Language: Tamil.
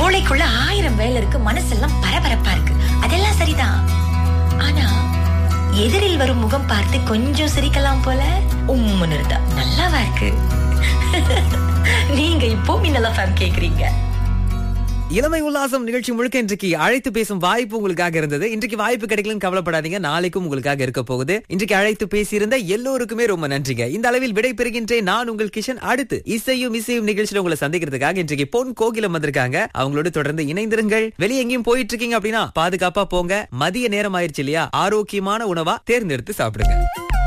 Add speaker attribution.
Speaker 1: மூளைக்குள்ள ஆயிரம் வேலை இருக்கு மனசெல்லாம் பரபரப்பா இருக்கு அதெல்லாம் சரிதான் ஆனா எதிரில் வரும் முகம் பார்த்து கொஞ்சம் சிரிக்கலாம் போல உம்முன்னு இருந்தா நல்லாவா இருக்கு நீங்க இப்போ மின்னலா ஃபேம் கேக்குறீங்க
Speaker 2: இளமை உல்லாசம் நிகழ்ச்சி முழுக்க இன்றைக்கு அழைத்து பேசும் வாய்ப்பு உங்களுக்காக இருந்தது இன்றைக்கு வாய்ப்பு கிடைக்கலன்னு கவலைப்படாதீங்க நாளைக்கும் உங்களுக்காக இருக்க போகுது இன்றைக்கு அழைத்து பேசியிருந்த எல்லோருக்குமே ரொம்ப நன்றிங்க இந்த அளவில் விடை பெறுகின்றேன் நான் உங்கள் கிஷன் அடுத்து இசையும் இசையும் நிகழ்ச்சியில உங்களை சந்திக்கிறதுக்காக இன்றைக்கு பொன் கோகிலம் வந்திருக்காங்க அவங்களோட தொடர்ந்து இணைந்திருங்கள் வெளியே எங்கேயும் போயிட்டு இருக்கீங்க அப்படின்னா பாதுகாப்பா போங்க மதிய நேரம் ஆயிருச்சு இல்லையா ஆரோக்கியமான உணவா தேர்ந்தெடுத்து சாப்பிடுங்க